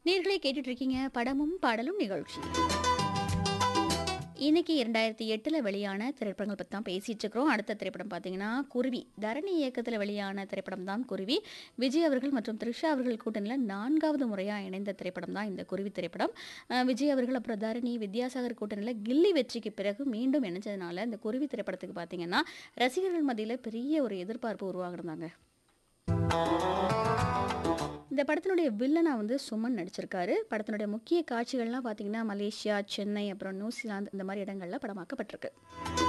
நேர்களை கேட்டுட்டு இருக்கீங்க படமும் பாடலும் நிகழ்ச்சி இன்னைக்கு இரண்டாயிரத்தி எட்டில் வெளியான திரைப்படங்கள் பற்றி தான் பேசிட்டு இருக்கிறோம் அடுத்த திரைப்படம் பார்த்தீங்கன்னா குருவி தரணி இயக்கத்தில் வெளியான திரைப்படம் தான் குருவி விஜய் அவர்கள் மற்றும் த்ரிஷா அவர்கள் கூட்டணியில் நான்காவது முறையாக இணைந்த திரைப்படம் தான் இந்த குருவி திரைப்படம் அஹ் விஜய் அவர்கள் அப்புறம் தரணி வித்யாசாகர் கூட்டணியில் கில்லி வெற்றிக்கு பிறகு மீண்டும் இணைஞ்சதுனால இந்த குருவி திரைப்படத்துக்கு பார்த்தீங்கன்னா ரசிகர்கள் மத்தியில் பெரிய ஒரு எதிர்பார்ப்பு உருவாகிருந்தாங்க இந்த படத்தினுடைய வில்லனா வந்து சுமன் நடிச்சிருக்காரு படத்தினுடைய முக்கிய காட்சிகள்லாம் பார்த்தீங்கன்னா மலேசியா சென்னை அப்புறம் நியூசிலாந்து இந்த மாதிரி இடங்கள்ல படமாக்கப்பட்டிருக்கு